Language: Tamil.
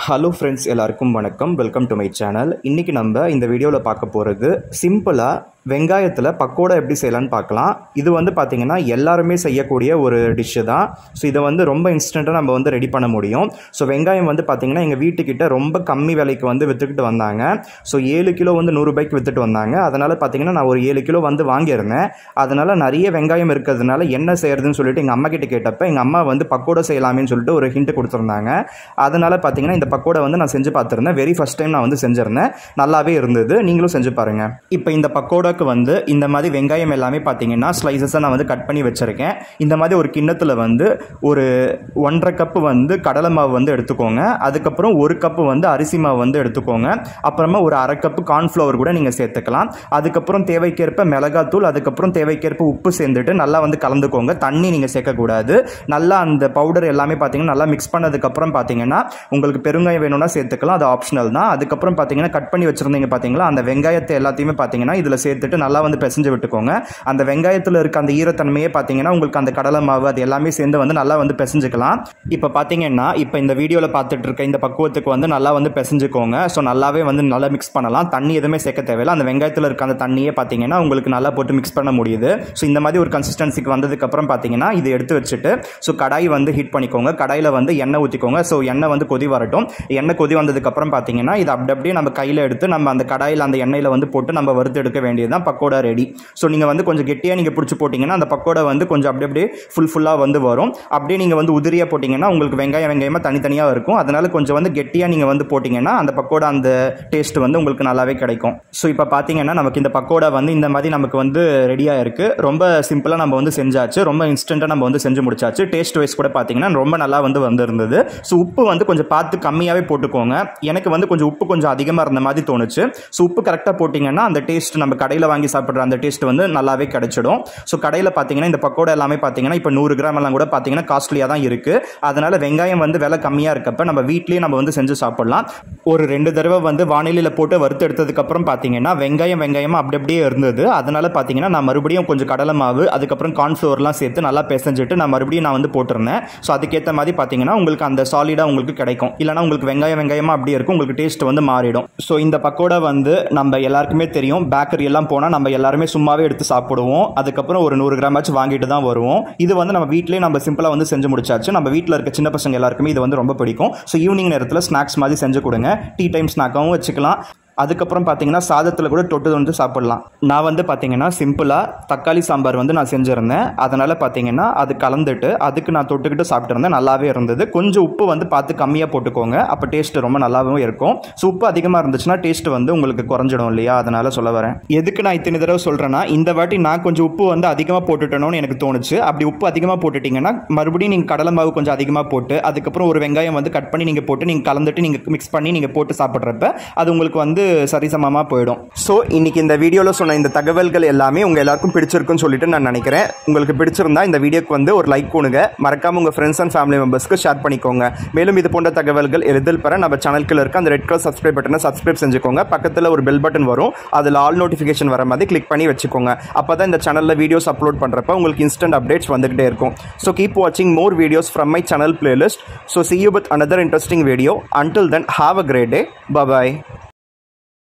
ஹலோ ஃப்ரெண்ட்ஸ் எல்லாருக்கும் வணக்கம் வெல்கம் டு மை சேனல் இன்றைக்கி நம்ம இந்த வீடியோவில் பார்க்க போகிறது சிம்பிளாக வெங்காயத்தில் பக்கோடா எப்படி செய்யலான்னு பார்க்கலாம் இது வந்து பார்த்திங்கன்னா எல்லாருமே செய்யக்கூடிய ஒரு டிஷ்ஷு தான் ஸோ இதை வந்து ரொம்ப இன்ஸ்டண்ட்டாக நம்ம வந்து ரெடி பண்ண முடியும் ஸோ வெங்காயம் வந்து பார்த்திங்கன்னா எங்கள் வீட்டுக்கிட்ட ரொம்ப கம்மி விலைக்கு வந்து விற்றுக்கிட்டு வந்தாங்க ஸோ ஏழு கிலோ வந்து நூறுரூபாய்க்கு விற்றுட்டு வந்தாங்க அதனால் பார்த்திங்கன்னா நான் ஒரு ஏழு கிலோ வந்து வாங்கியிருந்தேன் அதனால் நிறைய வெங்காயம் இருக்கிறதுனால என்ன செய்யறதுன்னு சொல்லிட்டு எங்கள் அம்மா கிட்ட கேட்டப்ப எங்கள் அம்மா வந்து பக்கோடா செய்யலாமேன்னு சொல்லிட்டு ஒரு ஹிண்ட் கொடுத்துருந்தாங்க அதனால் பார்த்தீங்கன்னா இந்த பக்கோடா வந்து நான் செஞ்சு பார்த்துருந்தேன் வெரி ஃபஸ்ட் டைம் நான் வந்து செஞ்சிருந்தேன் நல்லாவே இருந்தது நீங்களும் செஞ்சு பாருங்கள் இப்போ இந்த பக்கோடாக்கு வந்து இந்த மாதிரி வெங்காயம் எல்லாமே பார்த்தீங்கன்னா ஸ்லைசஸாக நான் வந்து கட் பண்ணி வச்சுருக்கேன் இந்த மாதிரி ஒரு கிண்ணத்தில் வந்து ஒரு ஒன்றரை கப்பு வந்து கடலை மாவு வந்து எடுத்துக்கோங்க அதுக்கப்புறம் ஒரு கப்பு வந்து அரிசி மாவு வந்து எடுத்துக்கோங்க அப்புறமா ஒரு அரை கப்பு கார்ன்ஃப்ளவர் கூட நீங்கள் சேர்த்துக்கலாம் அதுக்கப்புறம் தேவைக்கேற்ப மிளகாத்தூள் அதுக்கப்புறம் தேவைக்கேற்ப உப்பு சேர்ந்துட்டு நல்லா வந்து கலந்துக்கோங்க தண்ணி நீங்கள் சேர்க்கக்கூடாது நல்லா அந்த பவுடர் எல்லாமே பார்த்தீங்கன்னா நல்லா மிக்ஸ் பண்ணதுக்கப்புறம் பார்த்தீங்கன்னா உங்களுக்கு பெருங்காயம் வேணும்னா சேர்த்துக்கலாம் அது ஆப்ஷனல் தான் அதுக்கப்புறம் பார்த்தீங்கன்னா கட் பண்ணி வச்சுருந்தீங்க பார்த்தீங்களா அந்த வெங்காயத்தை எல்லாத்தையுமே பார்த்தீங்கன்னா இதில் சேர்த்துட்டு நல்லா வந்து பிசைஞ்சு விட்டுக்கோங்க அந்த வெங்காயத்தில் இருக்க அந்த ஈரத்தன்மையே பார்த்தீங்கன்னா உங்களுக்கு அந்த கடலை மாவு அது எல்லாமே சேர்ந்து வந்து நல்லா வந்து பிசைஞ்சுக்கலாம் இப்போ பார்த்தீங்கன்னா இப்போ இந்த வீடியோவில் பார்த்துட்டு இருக்க இந்த பக்குவத்துக்கு வந்து நல்லா வந்து பிசைஞ்சுக்கோங்க ஸோ நல்லாவே வந்து நல்லா மிக்ஸ் பண்ணலாம் தண்ணி எதுவுமே சேர்க்க தேவையில்லை அந்த வெங்காயத்தில் இருக்க அந்த தண்ணியே பார்த்தீங்கன்னா உங்களுக்கு நல்லா போட்டு மிக்ஸ் பண்ண முடியுது ஸோ இந்த மாதிரி ஒரு கன்சிஸ்டன்சிக்கு வந்ததுக்கப்புறம் பார்த்தீங்கன்னா இதை எடுத்து வச்சுட்டு ஸோ கடாய் வந்து ஹீட் பண்ணிக்கோங்க கடாயில் வந்து எண்ணெய் ஊற்றிக்கோங்க ஸோ எண்ணெய் வந்து கொதி வரட்டும் எண்ணெய் கொதி வந்ததுக்கப்புறம் பார்த்தீங்கன்னா இது அப்படி அப்படியே நம்ம கையில் எடுத்து நம்ம அந்த கடாயில் அந்த எண்ணெயில் வந்து போட்டு நம்ம வறுத்து எடுக்க வேண்டியது தான் பக்கோடா ரெடி ஸோ நீங்கள் வந்து கொஞ்சம் கெட்டியாக நீங்கள் பிடிச்சி போட்டிங்கன்னா அந்த பக்கோடா வந்து கொஞ்சம் அப்படி அப்படியே ஃபுல் ஃபுல்லாக வந்து வரும் அப்படியே நீங்கள் வந்து உதிரியாக போட்டிங்கன்னா உங்களுக்கு வெங்காயம் வெங்காயமாக தனித்தனியாக இருக்கும் அதனால் கொஞ்சம் வந்து கெட்டியாக நீங்கள் வந்து போட்டிங்கன்னா அந்த பக்கோடா அந்த டேஸ்ட் வந்து உங்களுக்கு நல்லாவே கிடைக்கும் ஸோ இப்போ பார்த்தீங்கன்னா நமக்கு இந்த பக்கோடா வந்து இந்த மாதிரி நமக்கு வந்து ரெடியாக இருக்குது ரொம்ப சிம்பிளாக நம்ம வந்து செஞ்சாச்சு ரொம்ப இன்ஸ்டண்ட்டாக நம்ம வந்து செஞ்சு முடிச்சாச்சு டேஸ்ட் வைஸ் கூட பார்த்தீங்கன்னா ரொம்ப நல்லா வந்து வந்திருந்தது ஸோ உப்பு வந்து கொஞ்சம் பார்த்து கம்மியாகவே போட்டுக்கோங்க எனக்கு வந்து கொஞ்சம் உப்பு கொஞ்சம் அதிகமாக இருந்த மாதிரி தோணுச்சு ஸோ உப்பு கரெக்டாக போட்டிங்கன்னா அந்த டேஸ்ட் நம்ம கடையில் வாங்கி சாப்பிட்ற அந்த டேஸ்ட் வந்து நல்லாவே கிடைச்சிடும் ஸோ கடையில் பார்த்தீங்கன்னா இந்த பக்கோடா எல்லாமே பார்த்தீங்கன்னா இப்போ நூறு கிராம் எல்லாம் கூட பார்த்தீங்கன்னா காஸ்ட்லியாக தான் இருக்குது அதனால் வெங்காயம் வந்து விலை கம்மியாக இருக்கப்ப நம்ம வீட்லேயே நம்ம வந்து செஞ்சு சாப்பிட்லாம் ஒரு ரெண்டு தடவை வந்து வானிலையில் போட்டு வறுத்து எடுத்ததுக்கப்புறம் பார்த்தீங்கன்னா வெங்காயம் வெங்காயமாக அப்படி அப்படியே இருந்தது அதனால் பார்த்தீங்கன்னா நான் மறுபடியும் கொஞ்சம் கடலை மாவு அதுக்கப்புறம் கார்ன்ஃப்ளவர்லாம் சேர்த்து நல்லா பிசைஞ்சிட்டு நான் மறுபடியும் நான் வந்து போட்டிருந்தேன் ஸோ அதுக்கேற்ற மாதிரி பார்த்தீங்கன்னா உங்களுக்கு அந்த சாலிடாக உங்களுக்கு கிடைக்கும் இல்லைனா உங்களுக்கு வெங்காயம் வெங்காயமாக அப்படியே இருக்கும் உங்களுக்கு டேஸ்ட் வந்து மாறிடும் ஸோ இந்த பக்கோடா வந்து நம்ம எல்லாருக்குமே தெரியும் பேக்கரி எல்லாம் போனால் நம்ம எல்லாருமே சும்மாவே எடுத்து சாப்பிடுவோம் அதுக்கப்புறம் ஒரு நூறு கிராம் ஆச்சு வாங்கிட்டு தான் வருவோம் இது வந்து நம்ம வீட்டிலேயே நம்ம சிம்பிளாக வந்து செஞ்சு முடிச்சாச்சு நம்ம வீட்டில் இருக்க சின்ன பசங்க எல்லாருக்குமே இது வந்து ரொம்ப பிடிக்கும் ஸோ ஈவினிங் நேரத்தில் ஸ்நாக்ஸ் மாதிரி செஞ்சு கொடுங்க டீ டைம் ஸ்நாக்காகவும் வச்சுக்கலாம் அதுக்கப்புறம் பார்த்தீங்கன்னா சாதத்தில் கூட தொட்டு வந்து சாப்பிட்லாம் நான் வந்து பார்த்தீங்கன்னா சிம்பிளாக தக்காளி சாம்பார் வந்து நான் செஞ்சுருந்தேன் அதனால் பார்த்தீங்கன்னா அது கலந்துட்டு அதுக்கு நான் தொட்டுக்கிட்டு சாப்பிட்ருந்தேன் நல்லாவே இருந்தது கொஞ்சம் உப்பு வந்து பார்த்து கம்மியாக போட்டுக்கோங்க அப்போ டேஸ்ட் ரொம்ப நல்லாவும் இருக்கும் ஸோ உப்பு அதிகமாக இருந்துச்சுன்னா டேஸ்ட் வந்து உங்களுக்கு குறைஞ்சிடும் இல்லையா அதனால் சொல்ல வரேன் எதுக்கு நான் இத்தனை தடவை சொல்கிறேன்னா இந்த வாட்டி நான் கொஞ்சம் உப்பு வந்து அதிகமாக போட்டுட்டணும்னு எனக்கு தோணுச்சு அப்படி உப்பு அதிகமாக போட்டுட்டிங்கன்னா மறுபடியும் நீங்கள் கடலை மாவு கொஞ்சம் அதிகமாக போட்டு அதுக்கப்புறம் ஒரு வெங்காயம் வந்து கட் பண்ணி நீங்கள் போட்டு நீங்கள் கலந்துட்டு நீங்கள் மிக்ஸ் பண்ணி நீங்கள் போட்டு சாப்பிட்றப்ப அது உங்களுக்கு வந்து சரிசமமாக போயிடும் ஸோ இன்னைக்கு இந்த வீடியோவில் சொன்ன இந்த தகவல்கள் எல்லாமே உங்கள் எல்லாருக்கும் பிடிச்சிருக்குன்னு சொல்லிட்டு நான் நினைக்கிறேன் உங்களுக்கு பிடிச்சிருந்தா இந்த வீடியோக்கு வந்து ஒரு லைக் கொடுங்க மறக்காம உங்கள் ஃப்ரெண்ட்ஸ் அண்ட் ஃபேமிலி மெம்பர்ஸ்க்கு ஷேர் பண்ணிக்கோங்க மேலும் இது போன்ற தகவல்கள் எளிதில் பெற நம்ம சேனலுக்குள்ள இருக்க அந்த ரெட் கலர் சப்ஸ்கிரைப் பட்டனை சப்ஸ்கிரைப் செஞ்சுக்கோங்க பக்கத்தில் ஒரு பெல் பட்டன் வரும் அதில் ஆல் நோட்டிஃபிகேஷன் வர மாதிரி கிளிக் பண்ணி வச்சுக்கோங்க அப்போ தான் இந்த சேனலில் வீடியோஸ் அப்லோட் பண்ணுறப்ப உங்களுக்கு இன்ஸ்டன்ட் அப்டேட்ஸ் வந்துகிட்டே இருக்கும் ஸோ கீப் வாட்சிங் more videos from my channel playlist so see you with another interesting video until then have a great day bye bye